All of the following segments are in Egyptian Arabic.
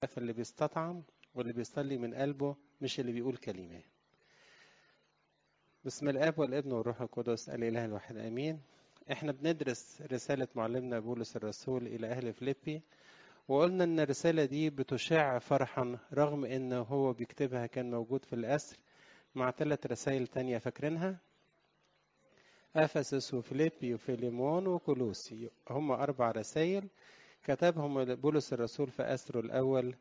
اللي بيستطعم واللي بيصلي من قلبه مش اللي بيقول كلمات بسم الاب والابن والروح القدس الاله الواحد امين احنا بندرس رساله معلمنا بولس الرسول الى اهل فيليبي وقلنا ان الرساله دي بتشع فرحا رغم ان هو بيكتبها كان موجود في الاسر مع ثلاث رسائل تانية فاكرينها افسس وفيليبي وفيليمون وكولوسي هم اربع رسائل كتبهم بولس الرسول في اسره الاول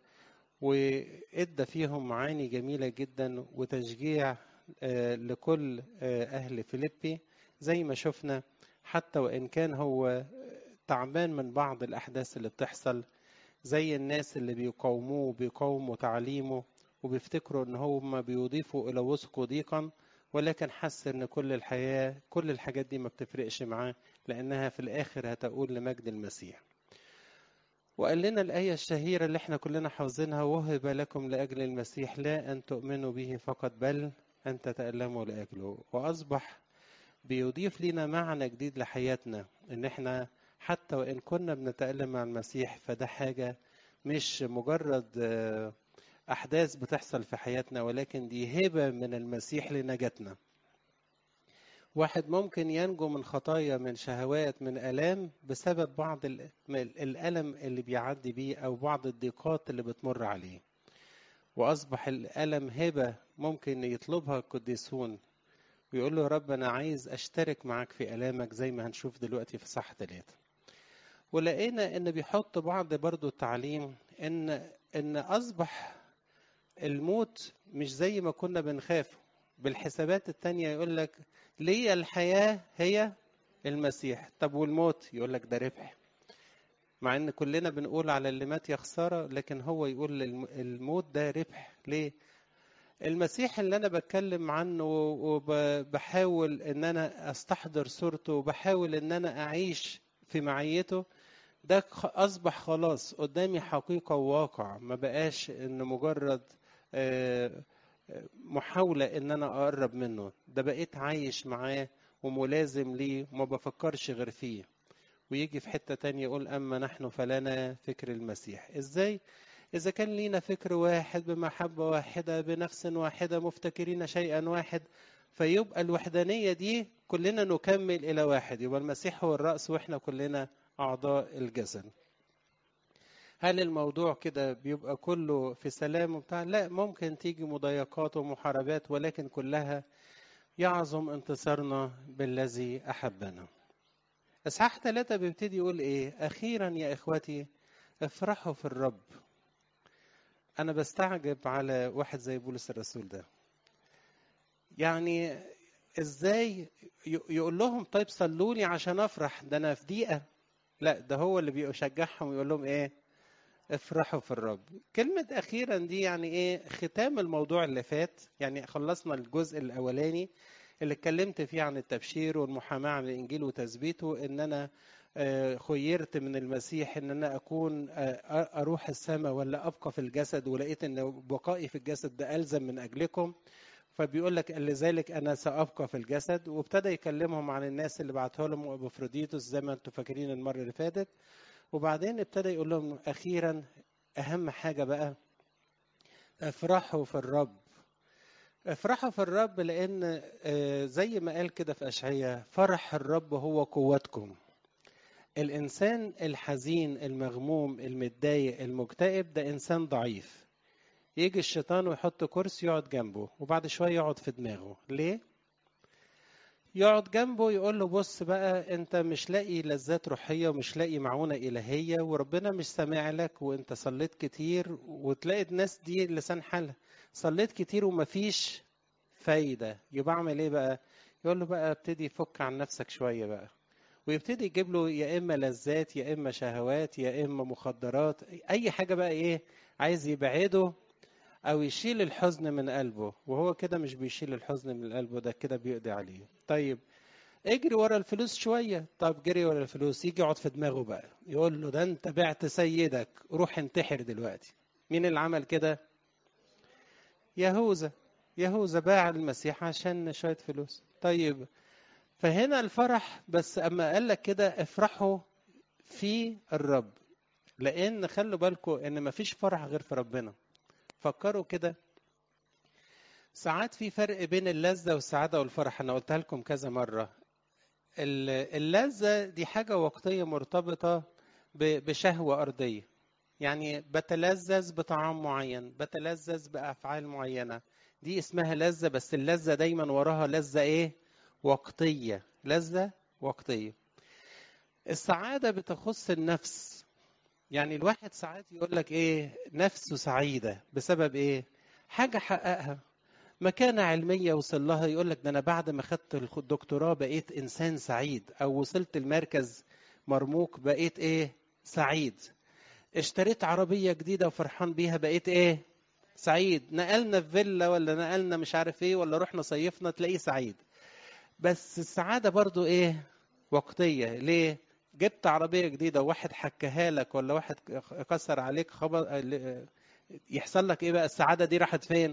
وادى فيهم معاني جميله جدا وتشجيع لكل اهل فيليبي زي ما شفنا حتى وان كان هو تعبان من بعض الاحداث اللي بتحصل زي الناس اللي بيقاوموه وبيقاوموا تعليمه وبيفتكروا ان هم بيضيفوا الى وثقه ضيقا ولكن حس ان كل الحياه كل الحاجات دي ما بتفرقش معاه لانها في الاخر هتقول لمجد المسيح وقال لنا الآية الشهيرة اللي احنا كلنا حافظينها وهب لكم لأجل المسيح لا أن تؤمنوا به فقط بل أن تتألموا لأجله وأصبح بيضيف لنا معنى جديد لحياتنا إن احنا حتى وإن كنا بنتألم مع المسيح فده حاجة مش مجرد أحداث بتحصل في حياتنا ولكن دي هبة من المسيح لنجاتنا واحد ممكن ينجو من خطايا من شهوات من آلام بسبب بعض الألم اللي بيعدي بيه أو بعض الضيقات اللي بتمر عليه وأصبح الألم هبة ممكن يطلبها القديسون ويقول له رب أنا عايز أشترك معاك في ألامك زي ما هنشوف دلوقتي في صح ثلاثة ولقينا إن بيحط بعض برضو التعليم إن إن أصبح الموت مش زي ما كنا بنخاف بالحسابات التانية يقول لك ليه الحياة هي المسيح طب والموت يقول لك ده ربح مع ان كلنا بنقول على اللي مات يا خسارة لكن هو يقول الموت ده ربح ليه المسيح اللي انا بتكلم عنه وبحاول ان انا استحضر صورته وبحاول ان انا اعيش في معيته ده اصبح خلاص قدامي حقيقة وواقع ما بقاش ان مجرد آه محاولة إن أنا أقرب منه ده بقيت عايش معاه وملازم ليه وما بفكرش غير فيه ويجي في حتة تانية يقول أما نحن فلنا فكر المسيح إزاي؟ إذا كان لينا فكر واحد بمحبة واحدة بنفس واحدة مفتكرين شيئا واحد فيبقى الوحدانية دي كلنا نكمل إلى واحد يبقى المسيح هو الرأس وإحنا كلنا أعضاء الجسد هل الموضوع كده بيبقى كله في سلام وبتاع لا ممكن تيجي مضايقات ومحاربات ولكن كلها يعظم انتصارنا بالذي أحبنا إصحاح ثلاثة بيبتدي يقول إيه أخيرا يا إخوتي افرحوا في الرب أنا بستعجب على واحد زي بولس الرسول ده يعني إزاي يقول لهم طيب صلوا لي عشان أفرح ده أنا في دقيقة لا ده هو اللي بيشجعهم ويقول لهم إيه افرحوا في الرب كلمة أخيرا دي يعني إيه ختام الموضوع اللي فات يعني خلصنا الجزء الأولاني اللي اتكلمت فيه عن التبشير والمحاماة عن الإنجيل وتثبيته إن أنا خيرت من المسيح إن أنا أكون أروح السماء ولا أبقى في الجسد ولقيت إن بقائي في الجسد ده ألزم من أجلكم فبيقول لك لذلك انا سابقى في الجسد وابتدى يكلمهم عن الناس اللي بعتها لهم ابوفروديتوس زي ما انتم فاكرين المره اللي فاتت وبعدين ابتدى يقول لهم اخيرا اهم حاجه بقى افرحوا في الرب افرحوا في الرب لان زي ما قال كده في اشعياء فرح الرب هو قوتكم الانسان الحزين المغموم المتضايق المكتئب ده انسان ضعيف يجي الشيطان ويحط كرسي يقعد جنبه وبعد شويه يقعد في دماغه ليه يقعد جنبه يقول له بص بقى انت مش لاقي لذات روحيه ومش لاقي معونه الهيه وربنا مش سامع لك وانت صليت كتير وتلاقي الناس دي لسان حالها صليت كتير ومفيش فايده يبقى اعمل ايه بقى يقول له بقى ابتدي فك عن نفسك شويه بقى ويبتدي يجيب له يا اما لذات يا اما شهوات يا اما مخدرات اي حاجه بقى ايه عايز يبعده او يشيل الحزن من قلبه وهو كده مش بيشيل الحزن من قلبه ده كده بيقضي عليه طيب اجري ورا الفلوس شويه طب جري ورا الفلوس يجي يقعد في دماغه بقى يقول له ده انت بعت سيدك روح انتحر دلوقتي مين اللي عمل كده يهوذا يهوذا باع المسيح عشان شويه فلوس طيب فهنا الفرح بس اما قال لك كده افرحوا في الرب لان خلوا بالكم ان مفيش فرح غير في ربنا فكروا كده ساعات في فرق بين اللذة والسعادة والفرح أنا قلتها لكم كذا مرة اللذة دي حاجة وقتية مرتبطة بشهوة أرضية يعني بتلذذ بطعام معين بتلذذ بأفعال معينة دي اسمها لذة بس اللذة دايما وراها لذة إيه وقتية لذة وقتية السعادة بتخص النفس يعني الواحد ساعات يقول لك إيه نفسه سعيدة بسبب إيه حاجة حققها مكانة علمية وصل لها يقول لك ده أنا بعد ما خدت الدكتوراه بقيت إنسان سعيد أو وصلت المركز مرموق بقيت إيه سعيد اشتريت عربية جديدة وفرحان بيها بقيت إيه سعيد نقلنا في فيلا ولا نقلنا مش عارف إيه ولا رحنا صيفنا تلاقيه سعيد بس السعادة برضو إيه وقتية ليه جبت عربية جديدة وواحد حكها لك ولا واحد كسر عليك خبر يحصل لك إيه بقى السعادة دي راحت فين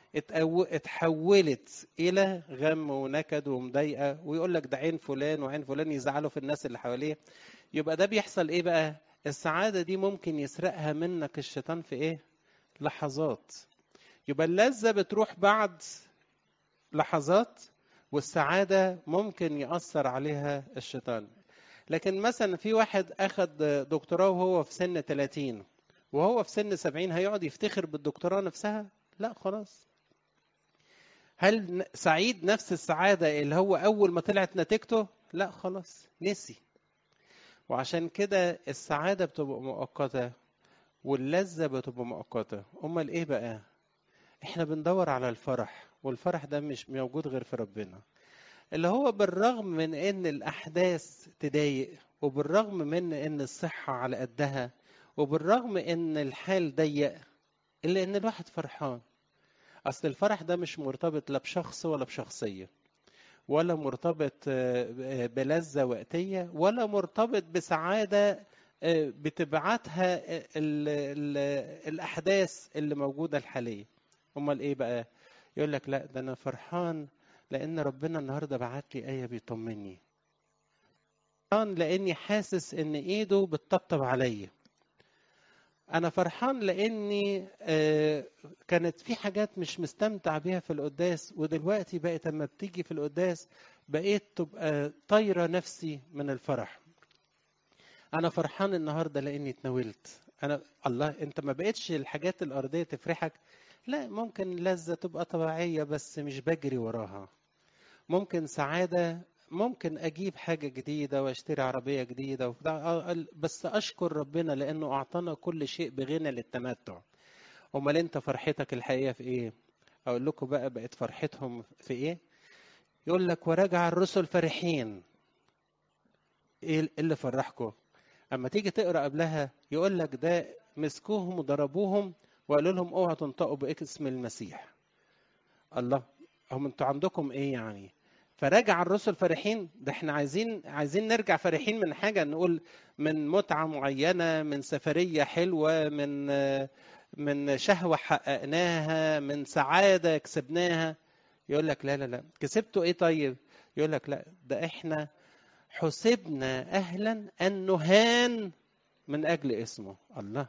اتحولت الى غم ونكد ومضايقه ويقول لك ده عين فلان وعين فلان يزعلوا في الناس اللي حواليه يبقى ده بيحصل ايه بقى السعاده دي ممكن يسرقها منك الشيطان في ايه لحظات يبقى اللذه بتروح بعد لحظات والسعاده ممكن ياثر عليها الشيطان لكن مثلا في واحد اخذ دكتوراه وهو في سن 30 وهو في سن 70 هيقعد يفتخر بالدكتوراه نفسها لا خلاص هل سعيد نفس السعادة اللي هو أول ما طلعت نتيجته؟ لا خلاص نسي وعشان كده السعادة بتبقى مؤقتة واللذة بتبقى مؤقتة أمال إيه بقى؟ إحنا بندور على الفرح والفرح ده مش موجود غير في ربنا اللي هو بالرغم من إن الأحداث تضايق وبالرغم من إن الصحة على قدها وبالرغم إن الحال ضيق إلا إن الواحد فرحان أصل الفرح ده مش مرتبط لا بشخص ولا بشخصية ولا مرتبط بلذة وقتية ولا مرتبط بسعادة بتبعتها ال ال الأحداث اللي موجودة الحالية أمال إيه بقى يقول لك لا ده أنا فرحان لأن ربنا النهاردة بعت لي آية بيطمني فرحان لأني حاسس إن إيده بتطبطب عليا انا فرحان لاني كانت في حاجات مش مستمتع بيها في القداس ودلوقتي بقت اما بتيجي في القداس بقيت تبقى طايره نفسي من الفرح انا فرحان النهارده لاني اتناولت انا الله انت ما بقتش الحاجات الارضيه تفرحك لا ممكن لذه تبقى طبيعيه بس مش بجري وراها ممكن سعاده ممكن اجيب حاجه جديده واشتري عربيه جديده بس اشكر ربنا لانه اعطانا كل شيء بغنى للتمتع امال انت فرحتك الحقيقيه في ايه اقول لكم بقى بقت فرحتهم في ايه يقول لك ورجع الرسل فرحين ايه اللي فرحكم اما تيجي تقرا قبلها يقول لك ده مسكوهم وضربوهم وقالوا لهم اوعوا تنطقوا باسم المسيح الله هم انتوا عندكم ايه يعني فرجع الرسل فرحين ده احنا عايزين عايزين نرجع فرحين من حاجه نقول من متعه معينه من سفريه حلوه من من شهوه حققناها من سعاده كسبناها يقول لك لا لا لا كسبتوا ايه طيب يقول لك لا ده احنا حسبنا اهلا ان نهان من اجل اسمه الله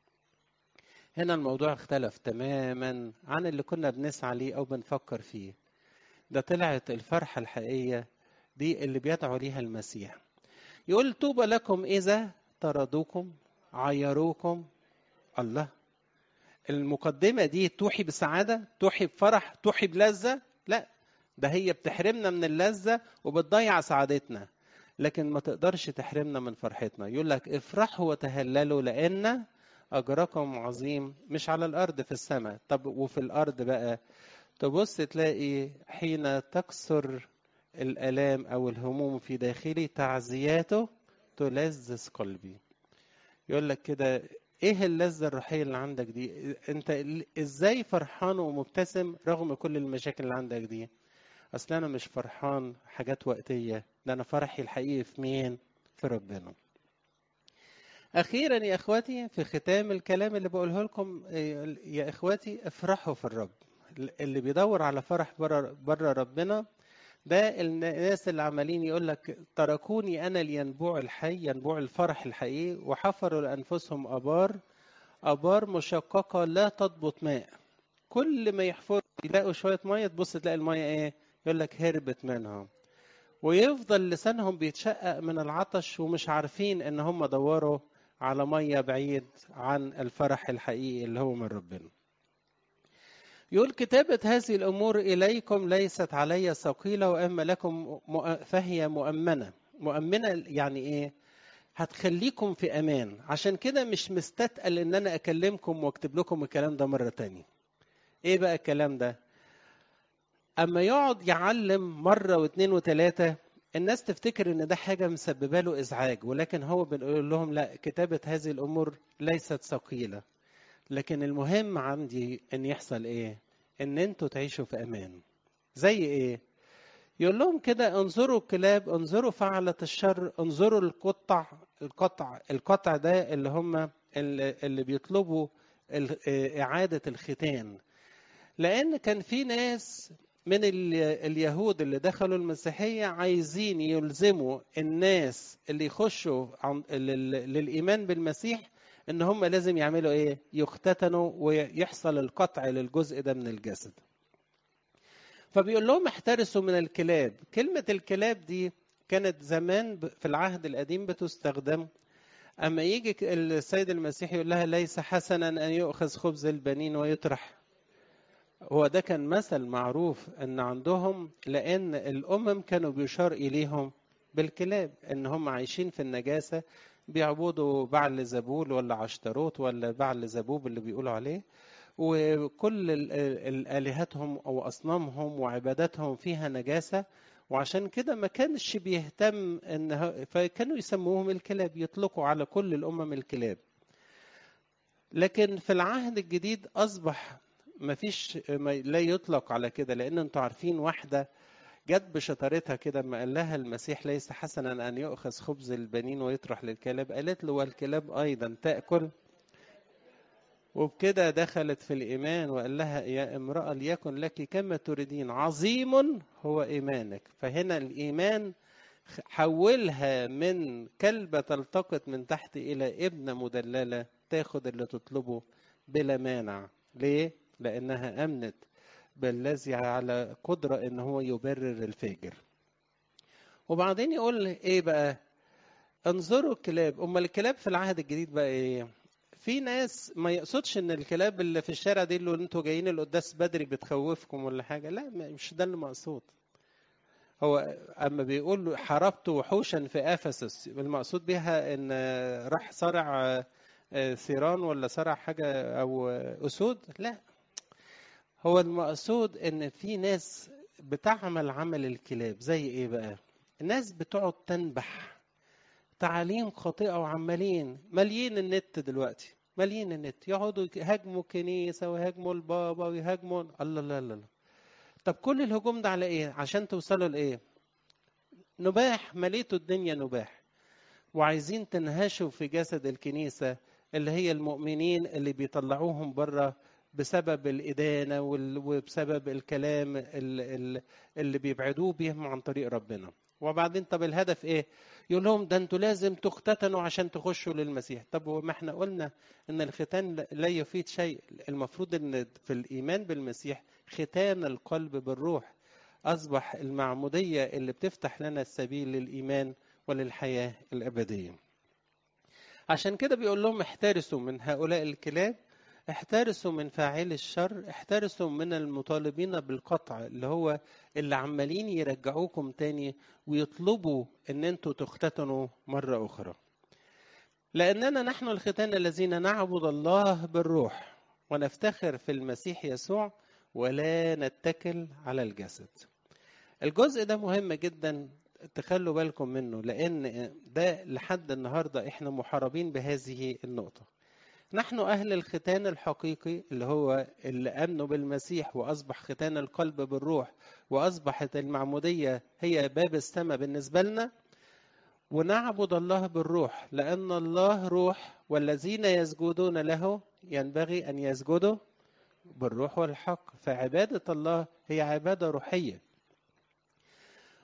هنا الموضوع اختلف تماما عن اللي كنا بنسعى ليه او بنفكر فيه ده طلعت الفرحة الحقيقية دي اللي بيدعو ليها المسيح يقول طوبى لكم إذا طردوكم عيروكم الله المقدمة دي توحي بسعادة توحي بفرح توحي بلذة لا ده هي بتحرمنا من اللذة وبتضيع سعادتنا لكن ما تقدرش تحرمنا من فرحتنا يقول لك افرحوا وتهللوا لأن أجركم عظيم مش على الأرض في السماء طب وفي الأرض بقى تبص تلاقي حين تكسر الآلام أو الهموم في داخلي تعزياته تلذذ قلبي يقول لك كده ايه اللذة الروحية اللي عندك دي انت ازاي فرحان ومبتسم رغم كل المشاكل اللي عندك دي اصل انا مش فرحان حاجات وقتية ده انا فرحي الحقيقي في مين في ربنا اخيرا يا اخواتي في ختام الكلام اللي بقوله لكم يا اخواتي افرحوا في الرب اللي بيدور على فرح بره بره ربنا ده الناس اللي عمالين يقول لك تركوني انا لينبوع الحي ينبوع الفرح الحقيقي وحفروا لانفسهم ابار ابار مشققه لا تضبط ماء كل ما يحفروا يلاقوا شويه ميه تبص تلاقي الميه ايه يقول لك هربت منهم ويفضل لسانهم بيتشقق من العطش ومش عارفين ان هم دوروا على ميه بعيد عن الفرح الحقيقي اللي هو من ربنا يقول كتابة هذه الأمور إليكم ليست علي ثقيلة وأما لكم فهي مؤمنة مؤمنة يعني إيه هتخليكم في أمان عشان كده مش مستتقل إن أنا أكلمكم وأكتب لكم الكلام ده مرة تانية إيه بقى الكلام ده أما يقعد يعلم مرة واثنين وثلاثة الناس تفتكر ان ده حاجه مسببه له ازعاج ولكن هو بنقول لهم لا كتابه هذه الامور ليست ثقيله لكن المهم عندي ان يحصل ايه ان انتوا تعيشوا في امان زي ايه يقول لهم كده انظروا الكلاب انظروا فعلة الشر انظروا القطع القطع القطع ده اللي هم اللي بيطلبوا إعادة الختان لأن كان في ناس من اليهود اللي دخلوا المسيحية عايزين يلزموا الناس اللي يخشوا للإيمان بالمسيح إن هم لازم يعملوا إيه؟ يختتنوا ويحصل القطع للجزء ده من الجسد. فبيقول لهم احترسوا من الكلاب، كلمة الكلاب دي كانت زمان في العهد القديم بتستخدم أما يجي السيد المسيح يقول لها ليس حسنا أن يؤخذ خبز البنين ويطرح هو ده كان مثل معروف ان عندهم لان الامم كانوا بيشار اليهم بالكلاب ان هم عايشين في النجاسه بيعبدوا بعل زبول ولا عشتروت ولا بعل زبوب اللي بيقولوا عليه وكل الالهتهم او اصنامهم وعباداتهم فيها نجاسه وعشان كده ما كانش بيهتم ان فكانوا يسموهم الكلاب يطلقوا على كل الامم الكلاب لكن في العهد الجديد اصبح ما فيش ما لا يطلق على كده لان انتوا عارفين واحده جت بشطارتها كده ما قال لها المسيح ليس حسنا ان يؤخذ خبز البنين ويطرح للكلاب قالت له والكلاب ايضا تاكل وبكده دخلت في الايمان وقال لها يا امراه ليكن لك كما تريدين عظيم هو ايمانك فهنا الايمان حولها من كلبه تلتقط من تحت الى ابنه مدلله تاخد اللي تطلبه بلا مانع ليه لأنها أمنت بالذي على قدرة إن هو يبرر الفاجر وبعدين يقول إيه بقى انظروا الكلاب أمال الكلاب في العهد الجديد بقى إيه في ناس ما يقصدش ان الكلاب اللي في الشارع دي اللي انتوا جايين القداس بدري بتخوفكم ولا حاجه لا مش ده اللي مقصود هو اما بيقول حاربت وحوشا في افسس المقصود بها ان راح صارع ثيران ولا صارع حاجه او اسود لا هو المقصود ان في ناس بتعمل عمل الكلاب زي ايه بقى الناس بتقعد تنبح تعاليم خاطئه وعمالين ماليين النت دلوقتي ماليين النت يقعدوا يهاجموا كنيسه ويهاجموا البابا ويهاجموا الله لا لا لا طب كل الهجوم ده على ايه عشان توصلوا لايه نباح مليتوا الدنيا نباح وعايزين تنهشوا في جسد الكنيسه اللي هي المؤمنين اللي بيطلعوهم بره بسبب الإدانة وبسبب الكلام اللي بيبعدوه بيهم عن طريق ربنا وبعدين طب الهدف ايه يقول لهم ده انتوا لازم تختتنوا عشان تخشوا للمسيح طب وما احنا قلنا ان الختان لا يفيد شيء المفروض ان في الايمان بالمسيح ختان القلب بالروح اصبح المعموديه اللي بتفتح لنا السبيل للايمان وللحياه الابديه عشان كده بيقول لهم احترسوا من هؤلاء الكلاب احترسوا من فاعل الشر احترسوا من المطالبين بالقطع اللي هو اللي عمالين يرجعوكم تاني ويطلبوا ان انتوا تختتنوا مرة اخرى لاننا نحن الختان الذين نعبد الله بالروح ونفتخر في المسيح يسوع ولا نتكل على الجسد الجزء ده مهم جدا تخلوا بالكم منه لان ده لحد النهارده احنا محاربين بهذه النقطه نحن أهل الختان الحقيقي اللي هو اللي آمنوا بالمسيح وأصبح ختان القلب بالروح وأصبحت المعمودية هي باب السماء بالنسبة لنا ونعبد الله بالروح لأن الله روح والذين يسجدون له ينبغي أن يسجدوا بالروح والحق فعبادة الله هي عبادة روحية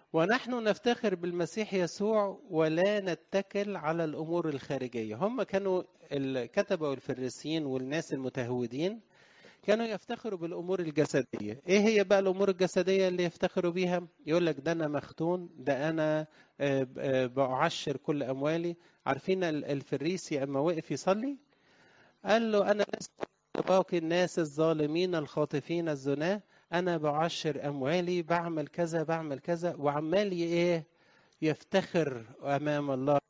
ونحن نفتخر بالمسيح يسوع ولا نتكل على الامور الخارجيه هم كانوا الكتبه والفريسيين والناس المتهودين كانوا يفتخروا بالامور الجسديه ايه هي بقى الامور الجسديه اللي يفتخروا بيها يقول لك ده انا مختون ده انا بعشر كل اموالي عارفين الفريسي اما وقف يصلي قال له انا لست باقي الناس الظالمين الخاطفين الزناه انا بعشر اموالي بعمل كذا بعمل كذا وعمال ايه يفتخر امام الله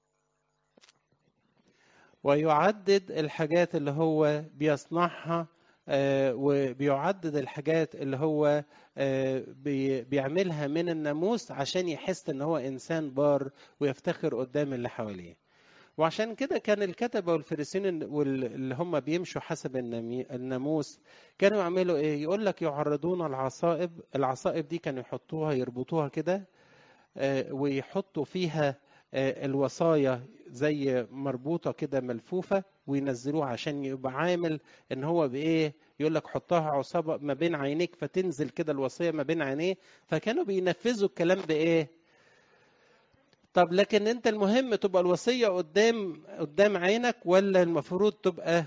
ويعدد الحاجات اللي هو بيصنعها وبيعدد الحاجات اللي هو بيعملها من الناموس عشان يحس ان هو انسان بار ويفتخر قدام اللي حواليه وعشان كده كان الكتبه والفريسيين واللي هم بيمشوا حسب الناموس كانوا يعملوا ايه يقول لك يعرضون العصائب العصائب دي كانوا يحطوها يربطوها كده ويحطوا فيها الوصايا زي مربوطة كده ملفوفة وينزلوها عشان يبقى عامل ان هو بايه يقول لك حطها عصابة ما بين عينيك فتنزل كده الوصية ما بين عينيه فكانوا بينفذوا الكلام بايه طب لكن انت المهم تبقى الوصية قدام قدام عينك ولا المفروض تبقى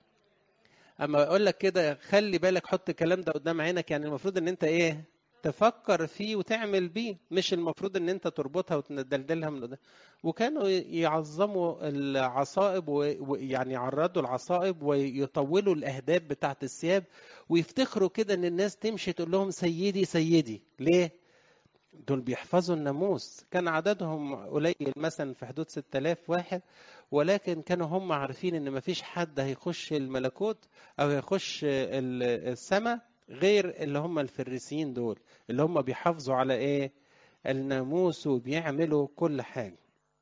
اما اقول لك كده خلي بالك حط الكلام ده قدام عينك يعني المفروض ان انت ايه تفكر فيه وتعمل بيه مش المفروض ان انت تربطها وتدلدلها من قدام وكانوا يعظموا العصائب ويعني يعرضوا العصائب ويطولوا الاهداف بتاعت الثياب ويفتخروا كده ان الناس تمشي تقول لهم سيدي سيدي ليه دول بيحفظوا الناموس كان عددهم قليل مثلا في حدود 6000 واحد ولكن كانوا هم عارفين ان مفيش حد هيخش الملكوت او هيخش السماء غير اللي هم الفريسيين دول اللي هم بيحافظوا على ايه الناموس وبيعملوا كل حاجه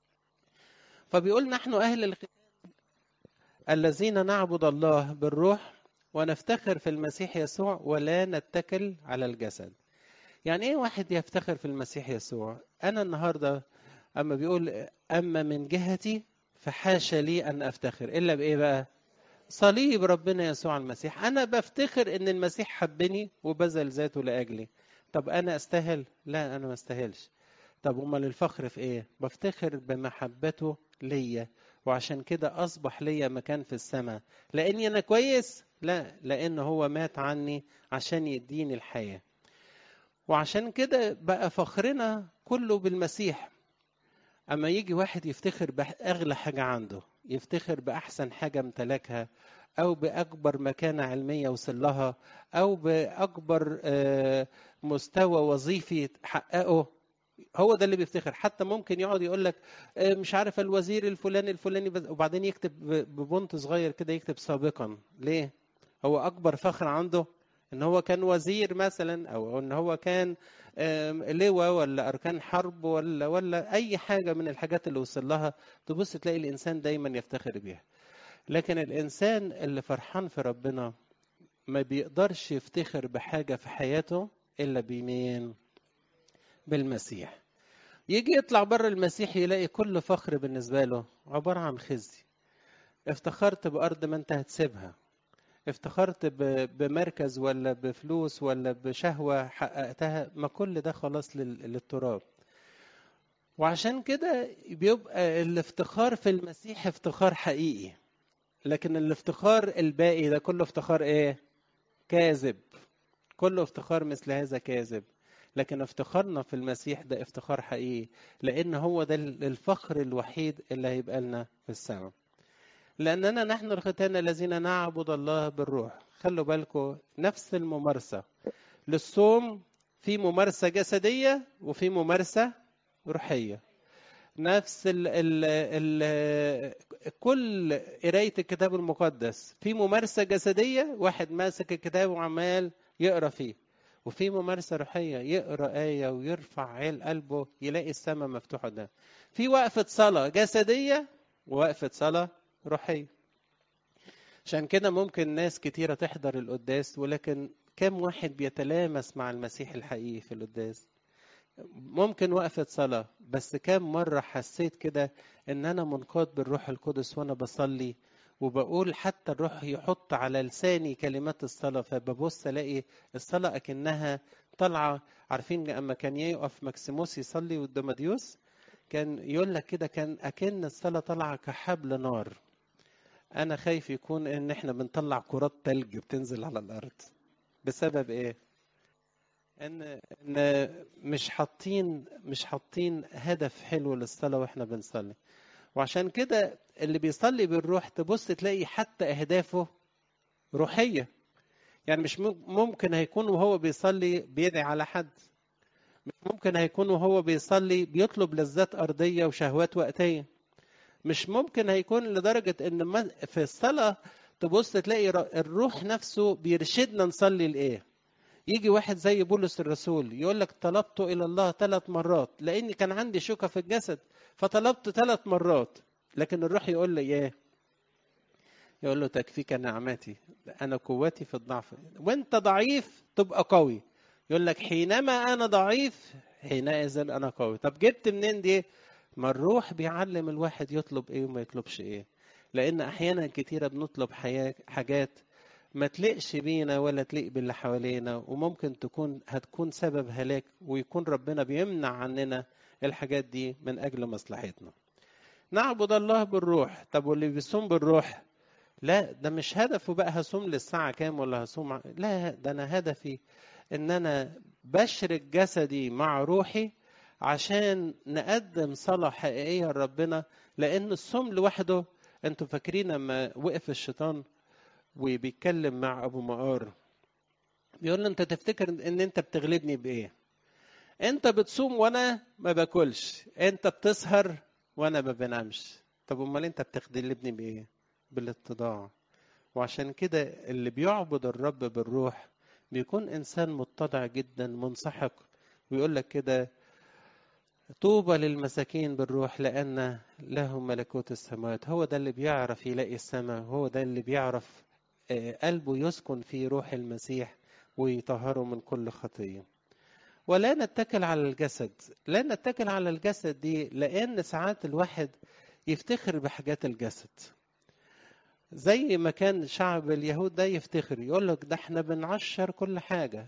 فبيقول نحن اهل الختان الذين نعبد الله بالروح ونفتخر في المسيح يسوع ولا نتكل على الجسد يعني ايه واحد يفتخر في المسيح يسوع انا النهارده اما بيقول اما من جهتي فحاشا لي ان افتخر الا بايه بقى صليب ربنا يسوع المسيح انا بفتخر ان المسيح حبني وبذل ذاته لاجلي طب انا استاهل لا انا ما استاهلش طب امال الفخر في ايه بفتخر بمحبته ليا وعشان كده اصبح ليا مكان في السماء لاني انا كويس لا لان هو مات عني عشان يديني الحياه وعشان كده بقى فخرنا كله بالمسيح اما يجي واحد يفتخر باغلى حاجه عنده يفتخر باحسن حاجه امتلكها او باكبر مكانه علميه وصل لها او باكبر مستوى وظيفي حققه هو ده اللي بيفتخر حتى ممكن يقعد يقول لك مش عارف الوزير الفلاني الفلاني وبعدين يكتب ببونت صغير كده يكتب سابقا ليه هو اكبر فخر عنده ان هو كان وزير مثلا او ان هو كان لواء ولا اركان حرب ولا ولا اي حاجه من الحاجات اللي وصل لها تبص تلاقي الانسان دايما يفتخر بيها لكن الانسان اللي فرحان في ربنا ما بيقدرش يفتخر بحاجه في حياته الا بمين بالمسيح يجي يطلع بره المسيح يلاقي كل فخر بالنسبه له عباره عن خزي افتخرت بارض ما انت هتسيبها افتخرت بمركز ولا بفلوس ولا بشهوة حققتها ما كل ده خلاص للتراب وعشان كده بيبقى الافتخار في المسيح افتخار حقيقي لكن الافتخار الباقي ده كله افتخار ايه كاذب كله افتخار مثل هذا كاذب لكن افتخارنا في المسيح ده افتخار حقيقي لان هو ده الفخر الوحيد اللي هيبقى لنا في السماء لأننا نحن الختان الذين نعبد الله بالروح خلوا بالكم نفس الممارسة للصوم في ممارسة جسدية وفي ممارسة روحية نفس ال ال ال كل قراية الكتاب المقدس في ممارسة جسدية واحد ماسك الكتاب وعمال يقرأ فيه وفي ممارسة روحية يقرأ آية ويرفع عيل قلبه يلاقي السماء مفتوحة ده في وقفة صلاة جسدية ووقفة صلاة روحية عشان كده ممكن ناس كتيرة تحضر القداس ولكن كم واحد بيتلامس مع المسيح الحقيقي في القداس ممكن وقفة صلاة بس كم مرة حسيت كده ان انا منقاد بالروح القدس وانا بصلي وبقول حتى الروح يحط على لساني كلمات الصلاة فببص ألاقي الصلاة أكنها طالعة عارفين أما كان يقف مكسيموس يصلي قدام ديوس كان يقول لك كده كان أكن الصلاة طالعة كحبل نار أنا خايف يكون إن إحنا بنطلع كرات تلج بتنزل على الأرض بسبب إيه؟ إن إن مش حاطين مش حاطين هدف حلو للصلاة وإحنا بنصلي وعشان كده اللي بيصلي بالروح تبص تلاقي حتى أهدافه روحية يعني مش ممكن هيكون وهو بيصلي بيدعي على حد مش ممكن هيكون وهو بيصلي بيطلب لذات أرضية وشهوات وقتية مش ممكن هيكون لدرجة إن في الصلاة تبص تلاقي الروح نفسه بيرشدنا نصلي لإيه يجي واحد زي بولس الرسول يقول لك طلبت إلى الله ثلاث مرات لأني كان عندي شوكة في الجسد فطلبت ثلاث مرات لكن الروح يقول لي إيه يقول له تكفيك نعمتي أنا قوتي في الضعف وأنت ضعيف تبقى قوي يقول لك حينما أنا ضعيف حينئذ أنا قوي طب جبت منين دي ما الروح بيعلم الواحد يطلب ايه وما يطلبش ايه لان احيانا كتيره بنطلب حياة حاجات ما تليقش بينا ولا تليق باللي حوالينا وممكن تكون هتكون سبب هلاك ويكون ربنا بيمنع عننا الحاجات دي من اجل مصلحتنا نعبد الله بالروح طب واللي بيصوم بالروح لا ده مش هدفه بقى هصوم للساعة كام ولا هصوم لا ده أنا هدفي إن أنا بشرك جسدي مع روحي عشان نقدم صلاة حقيقية لربنا لأن الصوم لوحده أنتوا فاكرين لما وقف الشيطان وبيتكلم مع أبو مقار بيقول له أنت تفتكر إن أنت بتغلبني بإيه؟ أنت بتصوم وأنا ما باكلش، أنت بتسهر وأنا ما بنامش، طب أمال أنت بتغلبني بإيه؟ بالاتضاع. وعشان كده اللي بيعبد الرب بالروح بيكون إنسان متضع جدا منسحق ويقول لك كده طوبى للمساكين بالروح لأن لهم ملكوت السماوات هو ده اللي بيعرف يلاقي السماء هو ده اللي بيعرف قلبه يسكن في روح المسيح ويطهره من كل خطية ولا نتكل على الجسد لا نتكل على الجسد دي لأن ساعات الواحد يفتخر بحاجات الجسد زي ما كان شعب اليهود ده يفتخر يقول لك ده احنا بنعشر كل حاجة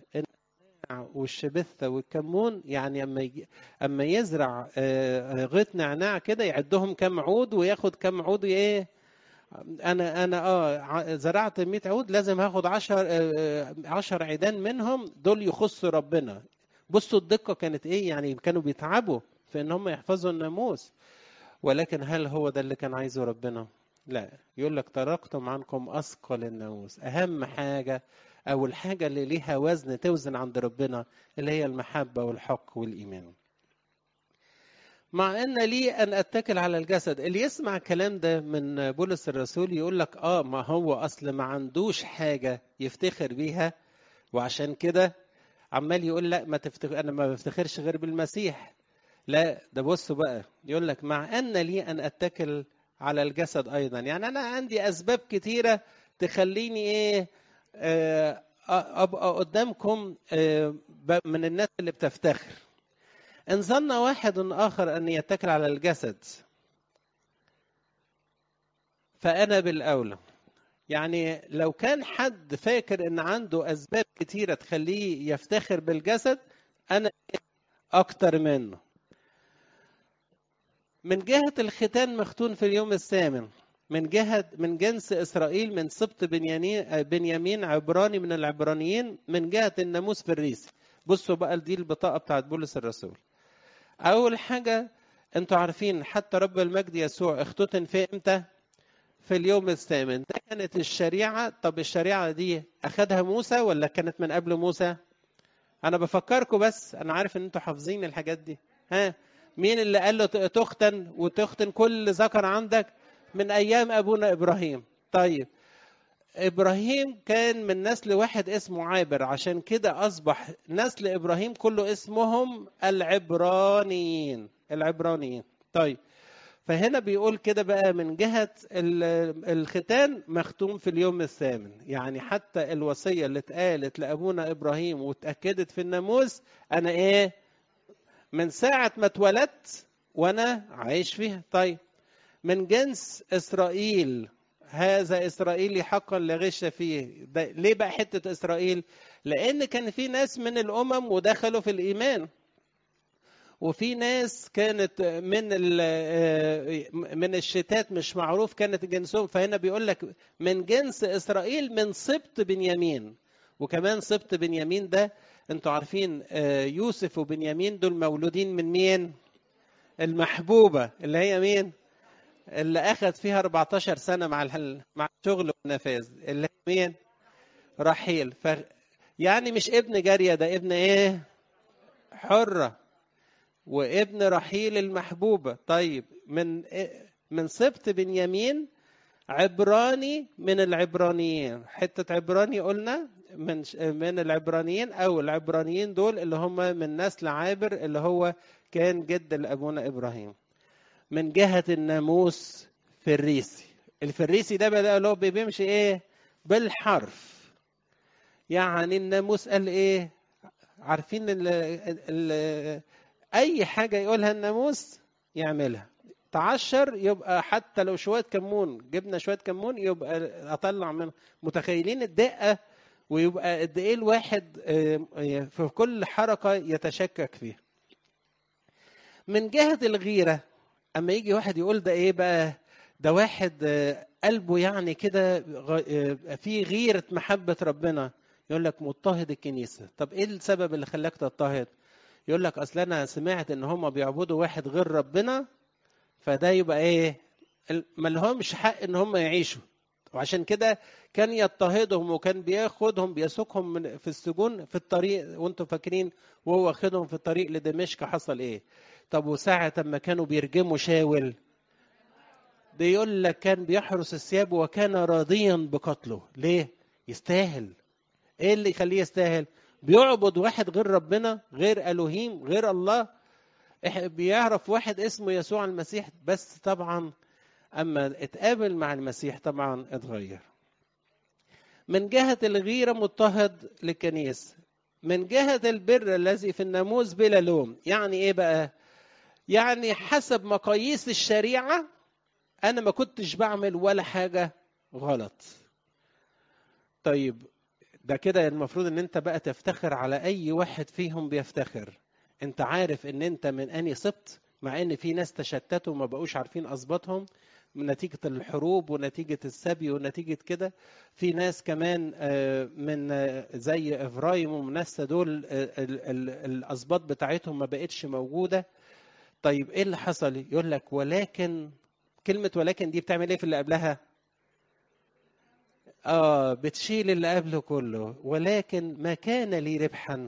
والشبثة والكمون يعني اما يجي اما يزرع غيط نعناع كده يعدهم كم عود وياخد كم عود ايه انا انا اه زرعت 100 عود لازم هاخد 10 10 عيدان منهم دول يخصوا ربنا بصوا الدقه كانت ايه يعني كانوا بيتعبوا في ان هم يحفظوا الناموس ولكن هل هو ده اللي كان عايزه ربنا لا يقول لك تركتم عنكم اثقل الناموس اهم حاجه او الحاجه اللي ليها وزن توزن عند ربنا اللي هي المحبه والحق والايمان مع ان لي ان اتكل على الجسد اللي يسمع الكلام ده من بولس الرسول يقول لك اه ما هو اصل ما عندوش حاجه يفتخر بيها وعشان كده عمال يقول لا ما تفتخر انا ما بفتخرش غير بالمسيح لا ده بصوا بقى يقول لك مع ان لي ان اتكل على الجسد ايضا يعني انا عندي اسباب كتيره تخليني ايه ابقى قدامكم من الناس اللي بتفتخر ان ظن واحد اخر ان يتكل على الجسد فانا بالاولى يعني لو كان حد فاكر ان عنده اسباب كتيره تخليه يفتخر بالجسد انا اكتر منه من جهه الختان مختون في اليوم الثامن من جهة من جنس إسرائيل من سبط بنيامين بنيامين عبراني من العبرانيين من جهة الناموس في الريس بصوا بقى دي البطاقة بتاعت بولس الرسول أول حاجة أنتوا عارفين حتى رب المجد يسوع اختتن في إمتى؟ في اليوم الثامن ده كانت الشريعة طب الشريعة دي أخدها موسى ولا كانت من قبل موسى؟ أنا بفكركم بس أنا عارف إن أنتوا حافظين الحاجات دي ها مين اللي قال له تختن وتختن كل ذكر عندك؟ من ايام ابونا ابراهيم طيب ابراهيم كان من نسل واحد اسمه عابر عشان كده اصبح نسل ابراهيم كله اسمهم العبرانيين العبرانيين طيب فهنا بيقول كده بقى من جهة الختان مختوم في اليوم الثامن يعني حتى الوصية اللي اتقالت لأبونا إبراهيم واتأكدت في الناموس أنا إيه من ساعة ما اتولدت وأنا عايش فيها طيب من جنس إسرائيل هذا اسرائيلي حقا لا غش فيه ده ليه بقى حته اسرائيل لان كان في ناس من الامم ودخلوا في الايمان وفي ناس كانت من من الشتات مش معروف كانت جنسهم فهنا بيقول لك من جنس اسرائيل من سبط بنيامين وكمان سبط بنيامين ده انتوا عارفين يوسف وبنيامين دول مولودين من مين المحبوبه اللي هي مين اللي اخذ فيها 14 سنه مع الحل... مع الشغل والنفاذ اللي هي مين رحيل ف... يعني مش ابن جاريه ده ابن ايه حره وابن رحيل المحبوبه طيب من من سبط بنيامين عبراني من العبرانيين حته عبراني قلنا من من العبرانيين او العبرانيين دول اللي هم من نسل عابر اللي هو كان جد لابونا ابراهيم من جهه الناموس فريسي الفريسي ده بقى له بيمشي ايه بالحرف يعني الناموس قال ايه عارفين ال ال اي حاجه يقولها الناموس يعملها تعشر يبقى حتى لو شويه كمون جبنا شويه كمون يبقى اطلع من متخيلين الدقه ويبقى قد ايه الواحد في كل حركه يتشكك فيها من جهه الغيره اما يجي واحد يقول ده ايه بقى ده واحد قلبه يعني كده في غيره محبه ربنا يقول لك مضطهد الكنيسه طب ايه السبب اللي خلاك تضطهد يقول لك اصل انا سمعت ان هم بيعبدوا واحد غير ربنا فده يبقى ايه ما لهمش حق ان هم يعيشوا وعشان كده كان يضطهدهم وكان بياخدهم بيسوقهم من في السجون في الطريق وانتم فاكرين وهو واخدهم في الطريق لدمشق حصل ايه طب وساعة ما كانوا بيرجموا شاول ده يقول لك كان بيحرس الثياب وكان راضيا بقتله ليه يستاهل ايه اللي يخليه يستاهل بيعبد واحد غير ربنا غير الوهيم غير الله بيعرف واحد اسمه يسوع المسيح بس طبعا اما اتقابل مع المسيح طبعا اتغير من جهة الغيرة مضطهد للكنيسة من جهة البر الذي في الناموس بلا لوم يعني ايه بقى يعني حسب مقاييس الشريعة انا ما كنتش بعمل ولا حاجة غلط طيب ده كده المفروض ان انت بقى تفتخر على اي واحد فيهم بيفتخر انت عارف ان انت من اني سبت مع ان في ناس تشتتوا وما بقوش عارفين اصباتهم من نتيجة الحروب ونتيجة السبي ونتيجة كده في ناس كمان من زي إفرايم ومنسى دول الأسباط بتاعتهم ما بقتش موجودة طيب إيه اللي حصل يقول لك ولكن كلمة ولكن دي بتعمل إيه في اللي قبلها آه بتشيل اللي قبله كله ولكن ما كان لي ربحا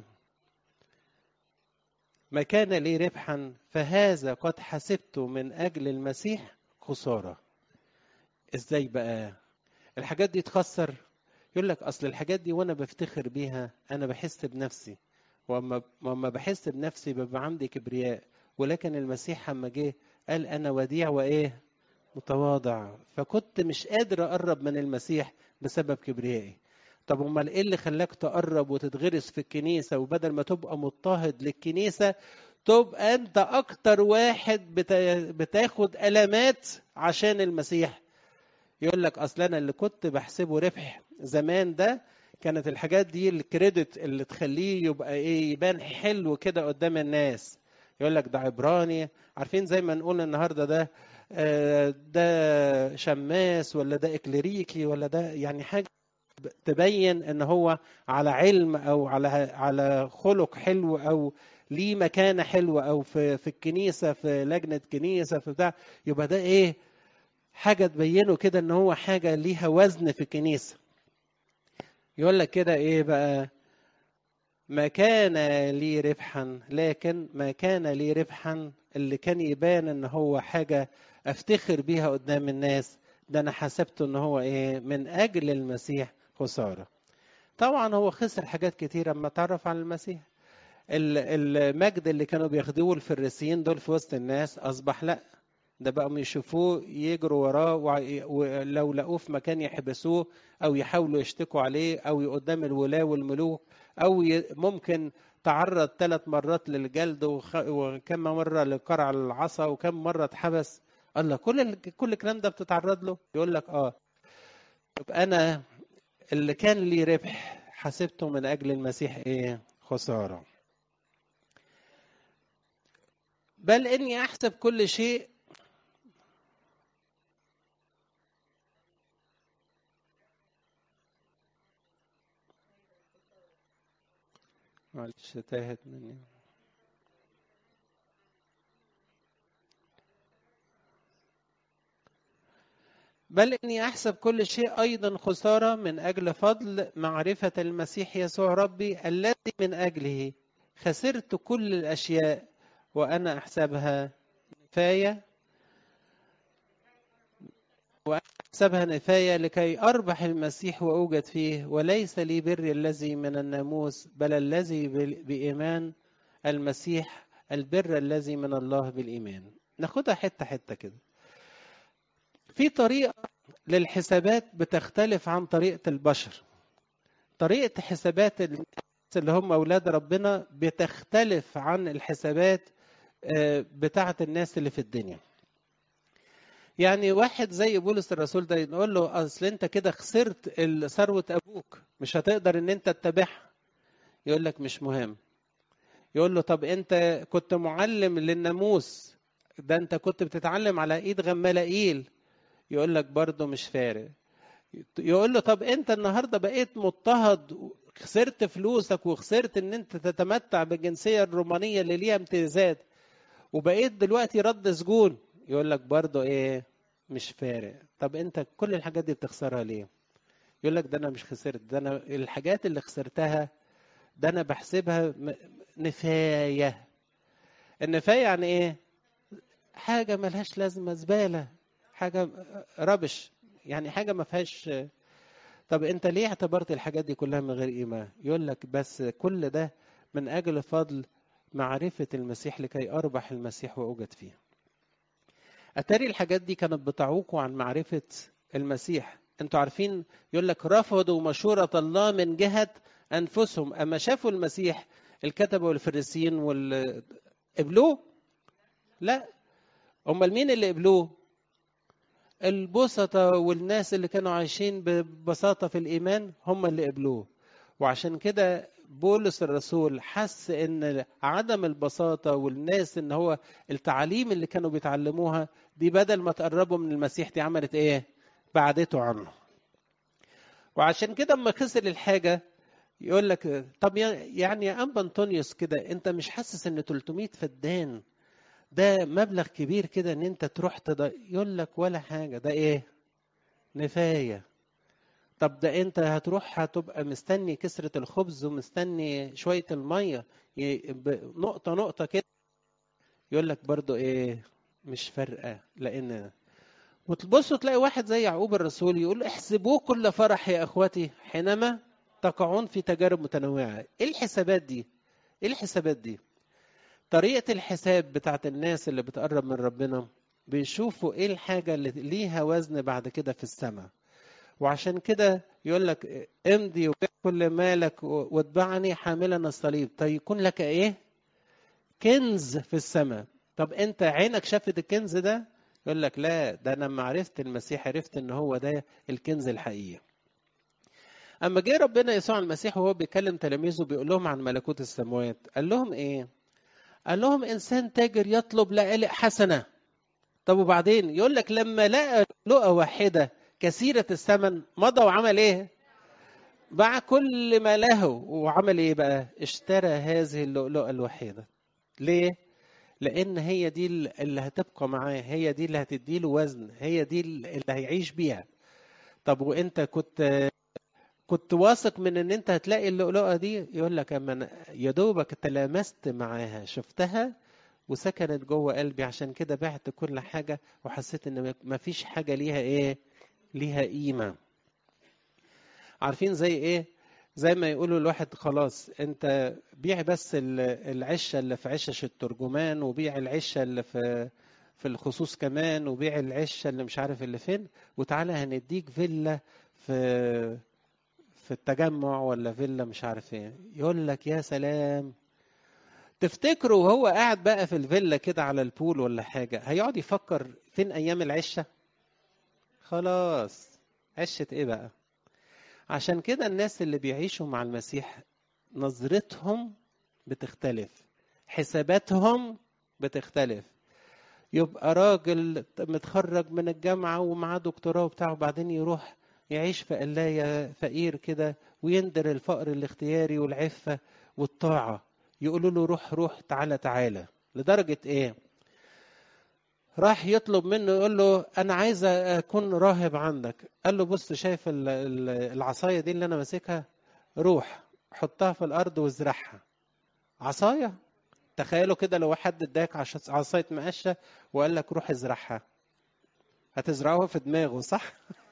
ما كان لي ربحا فهذا قد حسبته من أجل المسيح خسارة ازاي بقى الحاجات دي تخسر يقول لك اصل الحاجات دي وانا بفتخر بيها انا بحس بنفسي واما واما بحس بنفسي بيبقى عندي كبرياء ولكن المسيح اما جه قال انا وديع وايه متواضع فكنت مش قادر اقرب من المسيح بسبب كبريائي طب امال ايه اللي خلاك تقرب وتتغرس في الكنيسه وبدل ما تبقى مضطهد للكنيسه تبقى انت اكتر واحد بتاخد المات عشان المسيح يقول لك اصل انا اللي كنت بحسبه ربح زمان ده كانت الحاجات دي الكريدت اللي تخليه يبقى ايه يبان حلو كده قدام الناس يقول لك ده عبراني عارفين زي ما نقول النهارده ده ده شماس ولا ده اكليريكي ولا ده يعني حاجه تبين ان هو على علم او على على خلق حلو او ليه مكانه حلوه او في في الكنيسه في لجنه كنيسه في بتاع يبقى ده ايه حاجه تبينه كده ان هو حاجه ليها وزن في الكنيسه يقول لك كده ايه بقى ما كان لي ربحا لكن ما كان لي ربحا اللي كان يبان ان هو حاجه افتخر بيها قدام الناس ده انا حسبته ان هو ايه من اجل المسيح خساره طبعا هو خسر حاجات كتيره اما تعرف عن المسيح المجد اللي كانوا بياخدوه الفريسيين دول في وسط الناس اصبح لا ده بقوا يشوفوه يجروا وراه ولو لقوه في مكان يحبسوه او يحاولوا يشتكوا عليه او قدام الولاة والملوك او ممكن تعرض ثلاث مرات للجلد وكم مره لقرع العصا وكم مره اتحبس الله كل كل الكلام ده بتتعرض له يقول لك اه طب انا اللي كان لي ربح حسبته من اجل المسيح ايه خساره بل اني احسب كل شيء معلش تاهت مني بل اني احسب كل شيء ايضا خساره من اجل فضل معرفه المسيح يسوع ربي الذي من اجله خسرت كل الاشياء وانا احسبها نفايه وانا احسبها نفايه لكي اربح المسيح واوجد فيه وليس لي بر الذي من الناموس بل الذي بايمان المسيح البر الذي من الله بالايمان ناخدها حته حته كده في طريقة للحسابات بتختلف عن طريقة البشر طريقة حسابات الناس اللي هم أولاد ربنا بتختلف عن الحسابات بتاعة الناس اللي في الدنيا يعني واحد زي بولس الرسول ده نقول له أصل أنت كده خسرت ثروة أبوك مش هتقدر إن أنت تتابعها يقول لك مش مهم يقول له طب أنت كنت معلم للناموس ده أنت كنت بتتعلم على إيد غمالائيل يقول لك برضه مش فارق يقول له طب انت النهارده بقيت مضطهد خسرت فلوسك وخسرت ان انت تتمتع بالجنسيه الرومانيه اللي ليها امتيازات وبقيت دلوقتي رد سجون يقول لك برضه ايه مش فارق طب انت كل الحاجات دي بتخسرها ليه يقول لك ده انا مش خسرت ده انا الحاجات اللي خسرتها ده انا بحسبها نفايه النفايه يعني ايه حاجه ملهاش لازمه زباله حاجه ربش يعني حاجه ما فيهاش طب انت ليه اعتبرت الحاجات دي كلها من غير ايمان يقول لك بس كل ده من اجل فضل معرفه المسيح لكي اربح المسيح واوجد فيه اتاري الحاجات دي كانت بتعوقوا عن معرفه المسيح انتوا عارفين يقول لك رفضوا مشوره الله من جهه انفسهم اما شافوا المسيح الكتبه والفريسيين وال قبلوه لا امال مين اللي قبلوه البسطة والناس اللي كانوا عايشين ببساطة في الإيمان هم اللي قبلوه وعشان كده بولس الرسول حس ان عدم البساطة والناس ان هو التعاليم اللي كانوا بيتعلموها دي بدل ما تقربوا من المسيح دي عملت ايه بعدته عنه وعشان كده اما خسر الحاجة يقول لك طب يعني يا أنبا أنطونيوس كده أنت مش حاسس إن 300 فدان ده مبلغ كبير كده ان انت تروح تض... يقول لك ولا حاجه ده ايه نفايه طب ده انت هتروح هتبقى مستني كسرة الخبز ومستني شوية المية نقطة نقطة كده يقول لك برضو ايه مش فارقة لان وتبصوا تلاقي واحد زي يعقوب الرسول يقول احسبوه كل فرح يا اخوتي حينما تقعون في تجارب متنوعة ايه الحسابات دي ايه الحسابات دي طريقة الحساب بتاعت الناس اللي بتقرب من ربنا بيشوفوا ايه الحاجة اللي ليها وزن بعد كده في السماء وعشان كده يقول لك امضي وبيع كل مالك واتبعني حاملا الصليب فيكون لك ايه كنز في السماء طب انت عينك شافت الكنز ده يقول لك لا ده انا لما عرفت المسيح عرفت ان هو ده الكنز الحقيقي اما جه ربنا يسوع المسيح وهو بيكلم تلاميذه بيقول لهم عن ملكوت السماوات قال لهم ايه قال لهم انسان تاجر يطلب لقالق حسنه طب وبعدين يقول لك لما لقى لقى واحده كثيره الثمن مضى وعمل ايه باع كل ما له وعمل ايه بقى اشترى هذه اللؤلؤه الوحيده ليه لان هي دي اللي هتبقى معاه هي دي اللي هتديله وزن هي دي اللي هيعيش بيها طب وانت كنت كنت واثق من ان انت هتلاقي اللؤلؤه دي يقول لك اما يا دوبك تلامست معاها شفتها وسكنت جوه قلبي عشان كده بعت كل حاجه وحسيت ان ما فيش حاجه ليها ايه ليها قيمه عارفين زي ايه زي ما يقولوا الواحد خلاص انت بيع بس العشه اللي في عشش الترجمان وبيع العشه اللي في في الخصوص كمان وبيع العشه اللي مش عارف اللي فين وتعالى هنديك فيلا في في التجمع ولا فيلا مش عارف ايه يقول لك يا سلام تفتكروا وهو قاعد بقى في الفيلا كده على البول ولا حاجه هيقعد يفكر فين ايام العشه خلاص عشة ايه بقى عشان كده الناس اللي بيعيشوا مع المسيح نظرتهم بتختلف حساباتهم بتختلف يبقى راجل متخرج من الجامعة ومعاه دكتوراه وبتاعه وبعدين يروح يعيش في قلاية فقير كده ويندر الفقر الاختياري والعفة والطاعة يقولوا له روح روح تعالى تعالى لدرجة ايه راح يطلب منه يقول له انا عايز اكون راهب عندك قال له بص شايف العصايه دي اللي انا ماسكها روح حطها في الارض وازرعها عصايه تخيلوا كده لو حد اداك عصايه مقشه وقال لك روح ازرعها هتزرعوها في دماغه صح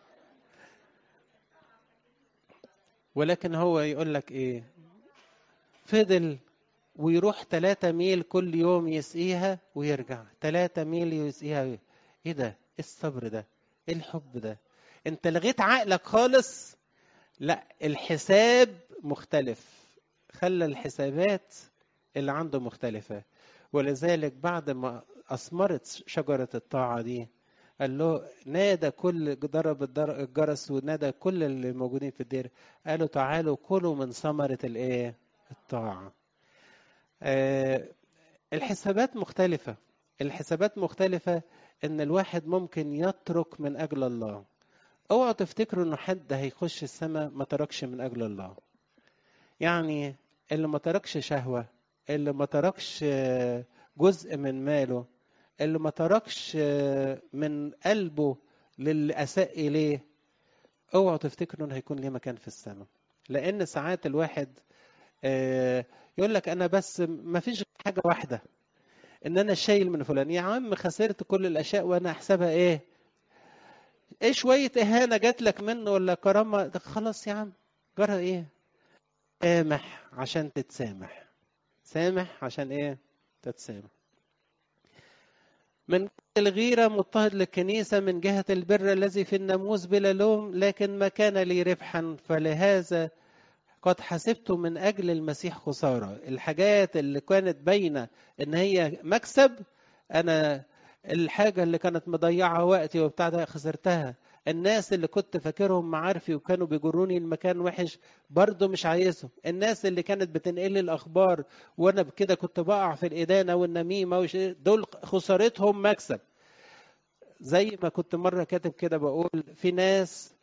ولكن هو يقول لك ايه فضل ويروح ثلاثة ميل كل يوم يسقيها ويرجع ثلاثة ميل يسقيها ايه ده ايه الصبر ده ايه الحب ده انت لغيت عقلك خالص لا الحساب مختلف خلى الحسابات اللي عنده مختلفة ولذلك بعد ما أثمرت شجرة الطاعة دي قال له نادى كل ضرب الجرس ونادى كل اللي موجودين في الدير قالوا تعالوا كلوا من ثمرة الايه الطاعة آه الحسابات مختلفة الحسابات مختلفة ان الواحد ممكن يترك من اجل الله اوعوا تفتكروا انه حد هيخش السماء ما تركش من اجل الله يعني اللي ما تركش شهوة اللي ما تركش جزء من ماله اللي ما تركش من قلبه للي اساء اليه اوعوا تفتكروا انه هيكون ليه مكان في السماء لان ساعات الواحد يقول لك انا بس ما فيش حاجه واحده ان انا شايل من فلان يا عم خسرت كل الاشياء وانا احسبها ايه ايه شويه اهانه جات لك منه ولا كرامه خلاص يا عم جرى ايه سامح عشان تتسامح سامح عشان ايه تتسامح من الغيرة مضطهد للكنيسة من جهة البر الذي في الناموس بلا لوم لكن ما كان لي ربحا فلهذا قد حسبت من أجل المسيح خسارة الحاجات اللي كانت باينة إن هي مكسب أنا الحاجة اللي كانت مضيعة وقتي وبتاع ده خسرتها الناس اللي كنت فاكرهم معارفي وكانوا بيجروني المكان وحش برضه مش عايزهم الناس اللي كانت بتنقل لي الاخبار وانا بكده كنت بقع في الادانه والنميمه وش... دول خسارتهم مكسب زي ما كنت مره كاتب كده بقول في ناس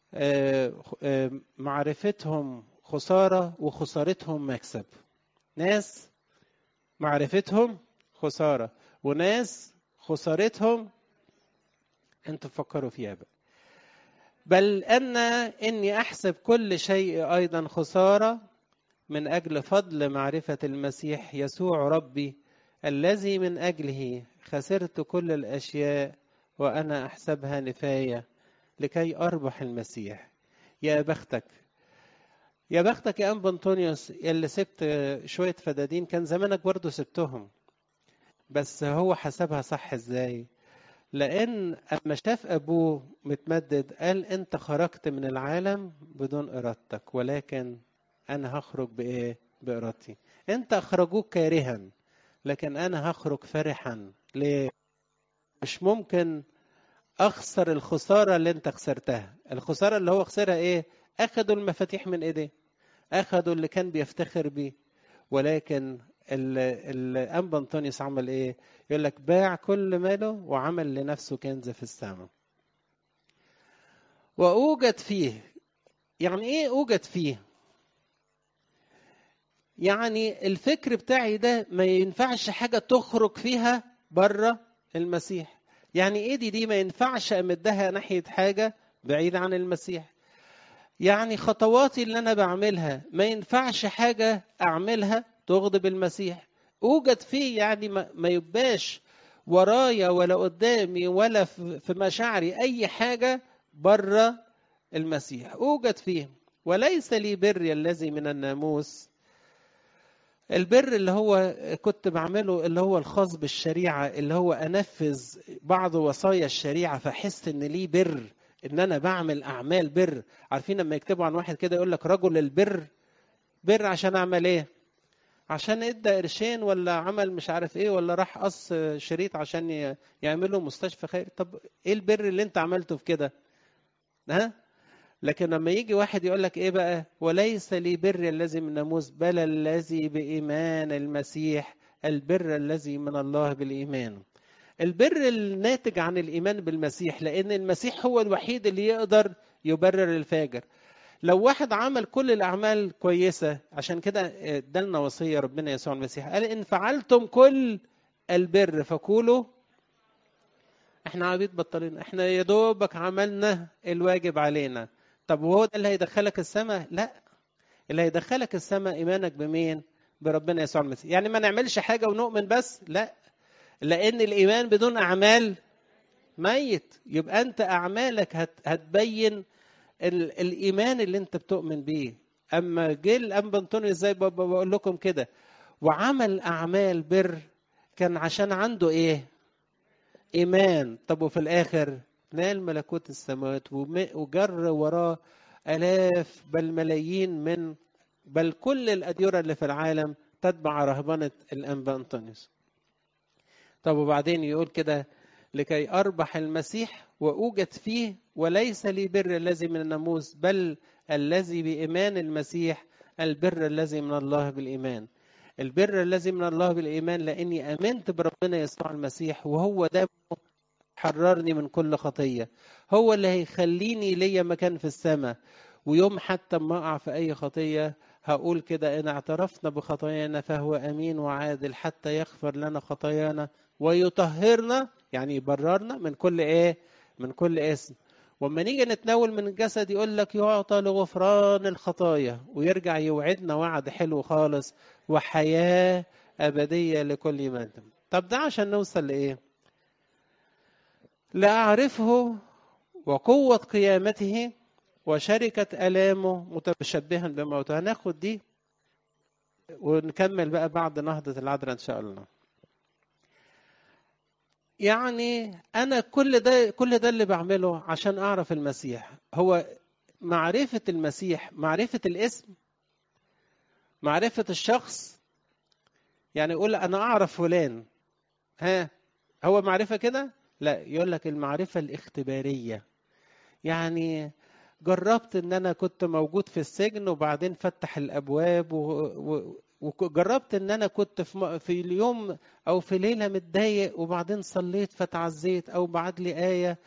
معرفتهم خساره وخسارتهم مكسب ناس معرفتهم خساره وناس خسارتهم انتوا فكروا فيها بقى بل أن إني أحسب كل شيء أيضا خسارة من أجل فضل معرفة المسيح يسوع ربي الذي من أجله خسرت كل الأشياء وأنا أحسبها نفاية لكي أربح المسيح يا بختك يا بختك يا أنبا أنطونيوس اللي سبت شوية فدادين كان زمانك برضه سبتهم بس هو حسبها صح ازاي لأن أما شاف أبوه متمدد قال أنت خرجت من العالم بدون إرادتك ولكن أنا هخرج بإيه؟ بإرادتي. أنت أخرجوك كارها لكن أنا هخرج فرحا. ليه؟ مش ممكن أخسر الخسارة اللي أنت خسرتها. الخسارة اللي هو خسرها إيه؟ أخدوا المفاتيح من إيديه. أخدوا اللي كان بيفتخر بيه. ولكن الأنبا أنطونيوس عمل إيه؟ يقول لك باع كل ماله وعمل لنفسه كنز في السماء. وأوجد فيه يعني إيه أوجد فيه؟ يعني الفكر بتاعي ده ما ينفعش حاجة تخرج فيها بره المسيح. يعني إيه دي دي ما ينفعش أمدها ناحية حاجة بعيد عن المسيح. يعني خطواتي اللي أنا بعملها ما ينفعش حاجة أعملها تغضب المسيح اوجد فيه يعني ما يبقاش ورايا ولا قدامي ولا في مشاعري اي حاجه بره المسيح اوجد فيه وليس لي بر الذي من الناموس البر اللي هو كنت بعمله اللي هو الخاص بالشريعه اللي هو انفذ بعض وصايا الشريعه فاحس ان ليه بر ان انا بعمل اعمال بر عارفين لما يكتبوا عن واحد كده يقول لك رجل البر بر عشان اعمل ايه عشان ادى قرشين ولا عمل مش عارف ايه ولا راح قص شريط عشان يعملوا مستشفى خير طب ايه البر اللي انت عملته في كده ها لكن لما يجي واحد يقول لك ايه بقى وليس لي بر الذي من ناموس بل الذي بايمان المسيح البر الذي من الله بالايمان البر الناتج عن الايمان بالمسيح لان المسيح هو الوحيد اللي يقدر يبرر الفاجر لو واحد عمل كل الاعمال كويسه عشان كده ادالنا وصيه ربنا يسوع المسيح قال ان فعلتم كل البر فقولوا احنا عبيد بطلين احنا يا دوبك عملنا الواجب علينا طب وهو ده اللي هيدخلك السماء لا اللي هيدخلك السماء ايمانك بمين بربنا يسوع المسيح يعني ما نعملش حاجه ونؤمن بس لا لان الايمان بدون اعمال ميت يبقى انت اعمالك هت هتبين ال الايمان اللي انت بتؤمن بيه اما جه الانبا انطونيوس زي بقول لكم كده وعمل اعمال بر كان عشان عنده ايه ايمان طب وفي الاخر نال ملكوت السماوات وجر وراه الاف بل ملايين من بل كل الاديره اللي في العالم تتبع رهبنه الانبا انطونيوس طب وبعدين يقول كده لكي اربح المسيح واوجد فيه وليس لي بر الذي من الناموس بل الذي بايمان المسيح البر الذي من الله بالايمان البر الذي من الله بالايمان لاني امنت بربنا يسوع المسيح وهو ده حررني من كل خطيه هو اللي هيخليني ليا مكان في السماء ويوم حتى ما اقع في اي خطيه هقول كده ان اعترفنا بخطايانا فهو امين وعادل حتى يغفر لنا خطايانا ويطهرنا يعني يبررنا من كل ايه من كل اسم وما نيجي نتناول من الجسد يقول لك يعطى لغفران الخطايا ويرجع يوعدنا وعد حلو خالص وحياة أبدية لكل من طب ده عشان نوصل لإيه لأعرفه وقوة قيامته وشركة آلامه متشبها بموته هناخد دي ونكمل بقى بعد نهضة العذراء إن شاء الله يعني انا كل ده كل ده اللي بعمله عشان اعرف المسيح هو معرفه المسيح معرفه الاسم معرفه الشخص يعني يقول انا اعرف فلان ها هو معرفه كده لا يقول لك المعرفه الاختباريه يعني جربت ان انا كنت موجود في السجن وبعدين فتح الابواب و... و... وجربت ان انا كنت في في اليوم او في ليله متضايق وبعدين صليت فتعزيت او بعد لي ايه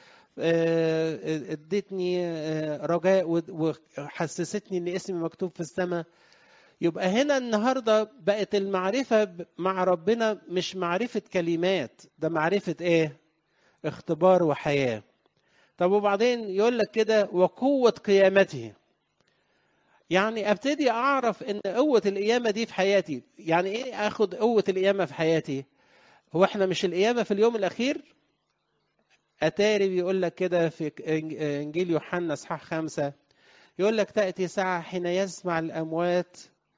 ادتني رجاء وحسستني ان اسمي مكتوب في السماء يبقى هنا النهارده بقت المعرفه مع ربنا مش معرفه كلمات ده معرفه ايه اختبار وحياه طب وبعدين يقول لك كده وقوه قيامته يعني ابتدي اعرف ان قوه القيامه دي في حياتي يعني ايه اخد قوه القيامه في حياتي هو احنا مش القيامه في اليوم الاخير اتاري بيقول لك كده في انجيل يوحنا اصحاح خمسة يقول لك تاتي ساعه حين يسمع الاموات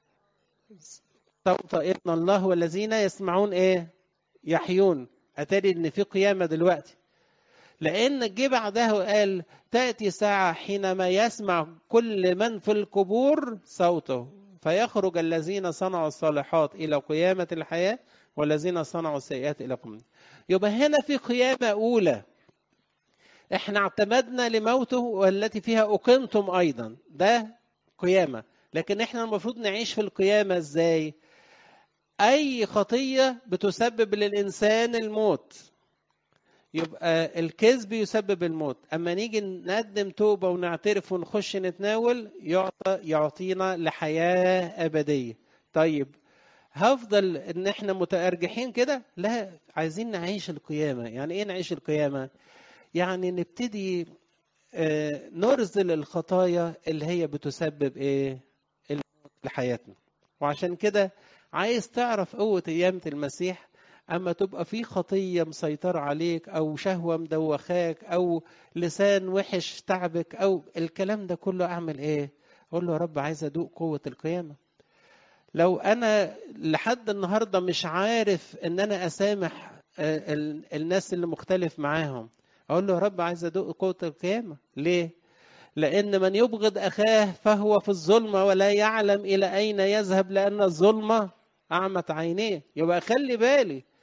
صوت ابن الله والذين يسمعون ايه يحيون اتاري ان في قيامه دلوقتي لأن جه بعدها وقال تأتي ساعة حينما يسمع كل من في القبور صوته فيخرج الذين صنعوا الصالحات إلى قيامة الحياة والذين صنعوا السيئات إلى قيامة يبقى هنا في قيامة أولى احنا اعتمدنا لموته والتي فيها أقمتم أيضا ده قيامة لكن احنا المفروض نعيش في القيامة ازاي أي خطية بتسبب للإنسان الموت يبقى الكذب يسبب الموت اما نيجي نقدم توبه ونعترف ونخش نتناول يعطى يعطينا لحياه ابديه طيب هفضل ان احنا متارجحين كده لا عايزين نعيش القيامه يعني ايه نعيش القيامه يعني نبتدي نرزل الخطايا اللي هي بتسبب ايه الموت لحياتنا وعشان كده عايز تعرف قوه قيامه المسيح اما تبقى في خطيه مسيطره عليك او شهوه مدوخاك او لسان وحش تعبك او الكلام ده كله اعمل ايه اقول له يا رب عايز ادوق قوه القيامه لو انا لحد النهارده مش عارف ان انا اسامح الناس اللي مختلف معاهم اقول له يا رب عايز ادوق قوه القيامه ليه لان من يبغض اخاه فهو في الظلمه ولا يعلم الى اين يذهب لان الظلمه اعمت عينيه يبقى خلي بالي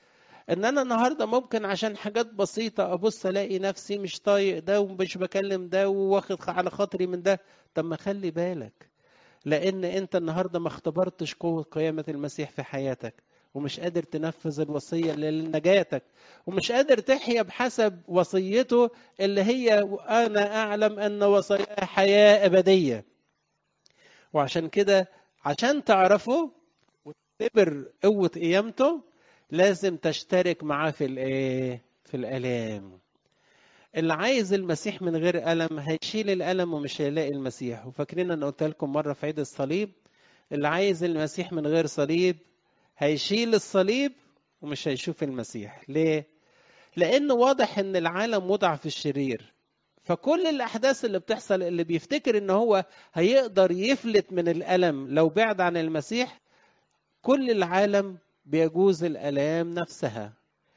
ان انا النهارده ممكن عشان حاجات بسيطه ابص الاقي نفسي مش طايق ده ومش بكلم ده واخد على خاطري من ده طب ما خلي بالك لان انت النهارده ما اختبرتش قوه قيامه المسيح في حياتك ومش قادر تنفذ الوصيه لنجاتك ومش قادر تحيا بحسب وصيته اللي هي انا اعلم ان وصاياه حياه ابديه وعشان كده عشان تعرفه وتختبر قوه قيامته لازم تشترك معاه في الايه في الالام اللي عايز المسيح من غير الم هيشيل الالم ومش هيلاقي المسيح وفاكرين انا قلت لكم مره في عيد الصليب اللي عايز المسيح من غير صليب هيشيل الصليب ومش هيشوف المسيح ليه لان واضح ان العالم وضع في الشرير فكل الاحداث اللي بتحصل اللي بيفتكر ان هو هيقدر يفلت من الالم لو بعد عن المسيح كل العالم بيجوز الالام نفسها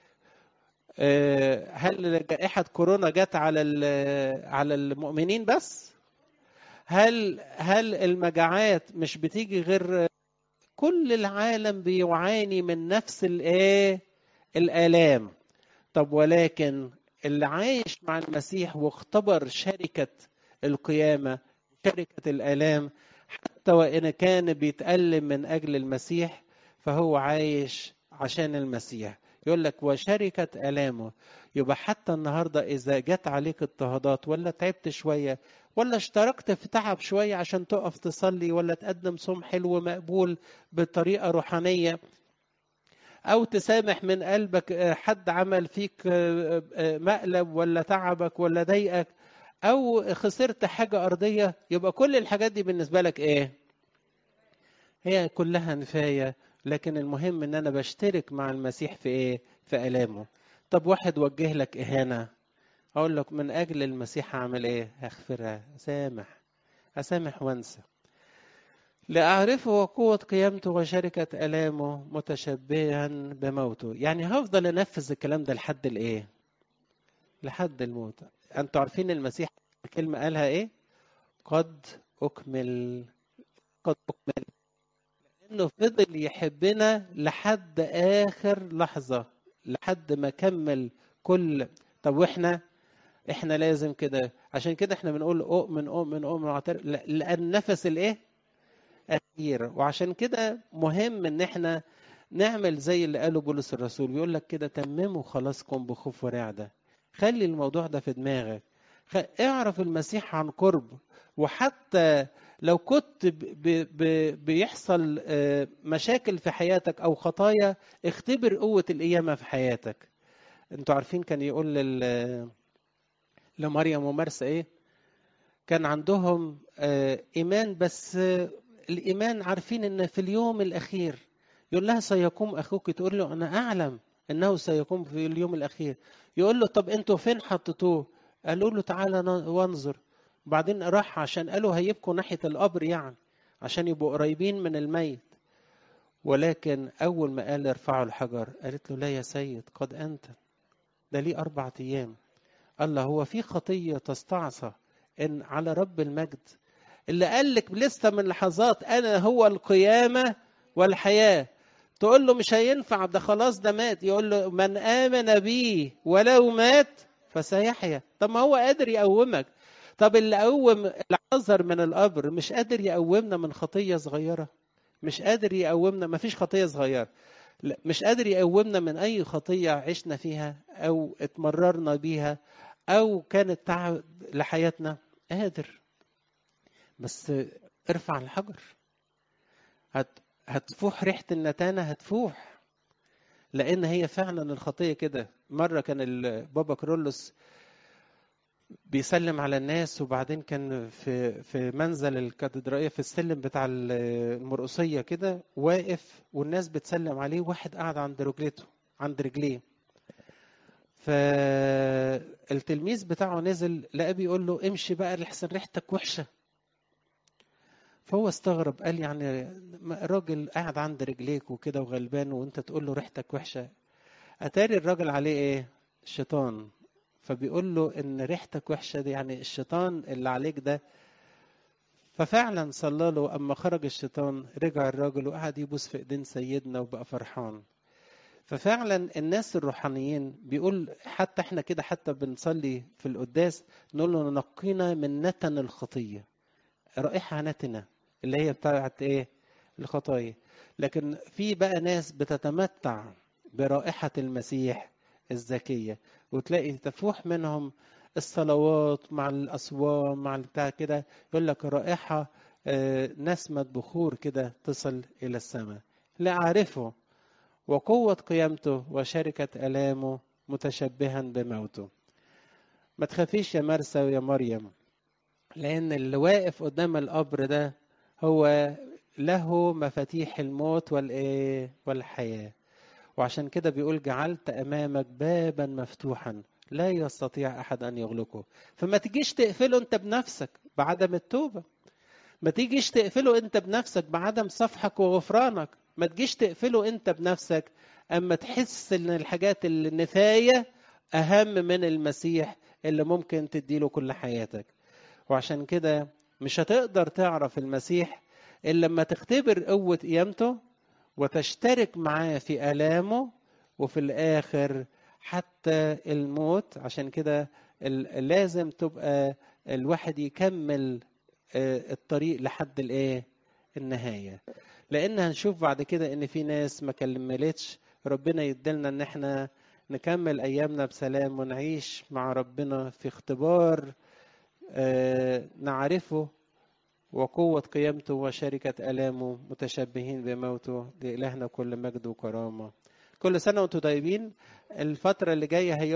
هل جائحه كورونا جت على على المؤمنين بس هل هل المجاعات مش بتيجي غير كل العالم بيعاني من نفس الايه الالام طب ولكن اللي عايش مع المسيح واختبر شركه القيامه شركه الالام حتى وان كان بيتالم من اجل المسيح فهو عايش عشان المسيح يقول لك وشركة آلامه يبقى حتى النهاردة إذا جت عليك اضطهادات ولا تعبت شوية ولا اشتركت في تعب شوية عشان تقف تصلي ولا تقدم صوم حلو مقبول بطريقة روحانية أو تسامح من قلبك حد عمل فيك مقلب ولا تعبك ولا ضايقك أو خسرت حاجة أرضية يبقى كل الحاجات دي بالنسبة لك إيه؟ هي كلها نفاية لكن المهم ان انا بشترك مع المسيح في ايه في الامه طب واحد وجه لك اهانه اقول لك من اجل المسيح اعمل ايه اغفرها اسامح اسامح وانسى لاعرفه قوه قيامته وشركه الامه متشبها بموته يعني هفضل انفذ الكلام ده لحد الايه لحد الموت انتوا عارفين المسيح الكلمه قالها ايه قد اكمل قد اكمل انه فضل يحبنا لحد اخر لحظه لحد ما كمل كل طب واحنا احنا لازم كده عشان كده احنا بنقول اؤمن اؤمن اؤمن واعترف لان نفس الايه اخير وعشان كده مهم ان احنا نعمل زي اللي قاله بولس الرسول بيقول لك كده تمموا خلاصكم بخوف ورعده خلي الموضوع ده في دماغك اعرف المسيح عن قرب وحتى لو كنت ب ب بيحصل مشاكل في حياتك او خطايا اختبر قوه القيامه في حياتك انتوا عارفين كان يقول لل لمريم ومرسى ايه كان عندهم ايمان بس الايمان عارفين ان في اليوم الاخير يقول لها سيقوم اخوك تقول له انا اعلم انه سيقوم في اليوم الاخير يقول له طب انتوا فين حطيتوه قالوا له تعالى وانظر وبعدين راح عشان قالوا هيبقوا ناحية القبر يعني عشان يبقوا قريبين من الميت ولكن أول ما قال ارفعوا الحجر قالت له لا يا سيد قد أنت ده ليه أربعة أيام قال له هو في خطية تستعصى إن على رب المجد اللي قال لك لسه من لحظات أنا هو القيامة والحياة تقول له مش هينفع ده خلاص ده مات يقول له من آمن بي ولو مات فسيحيا طب ما هو قادر يقومك طب اللي قوم العذر من القبر مش قادر يقومنا من خطيه صغيره مش قادر يقومنا ما فيش خطيه صغيره لا مش قادر يقومنا من اي خطيه عشنا فيها او اتمررنا بيها او كانت تعب لحياتنا قادر بس ارفع الحجر هت هتفوح ريحه النتانه هتفوح لان هي فعلا الخطيه كده مره كان البابا كرولوس بيسلم على الناس وبعدين كان في في منزل الكاتدرائيه في السلم بتاع المرقصيه كده واقف والناس بتسلم عليه واحد قاعد عند رجلته عند رجليه فالتلميذ بتاعه نزل لقاه بيقول له امشي بقى لحسن ريحتك وحشه فهو استغرب قال يعني راجل قاعد عند رجليك وكده وغلبان وانت تقول له ريحتك وحشه اتاري الراجل عليه ايه الشيطان فبيقول له ان ريحتك وحشه دي يعني الشيطان اللي عليك ده ففعلا صلى له اما خرج الشيطان رجع الراجل وقعد يبوس في ايدين سيدنا وبقى فرحان ففعلا الناس الروحانيين بيقول حتى احنا كده حتى بنصلي في القداس نقول له نقينا من نتن الخطيه رائحه نتنه اللي هي بتاعت ايه الخطايا لكن في بقى ناس بتتمتع برائحه المسيح الزكيه وتلاقي تفوح منهم الصلوات مع الاصوات مع بتاع كده يقول لك رائحه نسمه بخور كده تصل الى السماء لا اعرفه وقوة قيامته وشركة آلامه متشبها بموته ما تخافيش يا مرسى ويا مريم لأن اللي واقف قدام القبر ده هو له مفاتيح الموت والإيه والحياة وعشان كده بيقول جعلت أمامك بابا مفتوحا لا يستطيع أحد أن يغلقه فما تجيش تقفله أنت بنفسك بعدم التوبة ما تيجيش تقفله أنت بنفسك بعدم صفحك وغفرانك ما تجيش تقفله انت بنفسك اما تحس ان الحاجات النفايه اهم من المسيح اللي ممكن تديله كل حياتك وعشان كده مش هتقدر تعرف المسيح الا لما تختبر قوه قيامته وتشترك معاه في الامه وفي الاخر حتى الموت عشان كده لازم تبقى الواحد يكمل الطريق لحد الايه النهايه لان هنشوف بعد كده ان في ناس ما كملتش ربنا يدلنا ان احنا نكمل ايامنا بسلام ونعيش مع ربنا في اختبار آه نعرفه وقوة قيامته وشركة آلامه متشبهين بموته لإلهنا كل مجد وكرامة كل سنة وانتم طيبين الفترة اللي جاية هي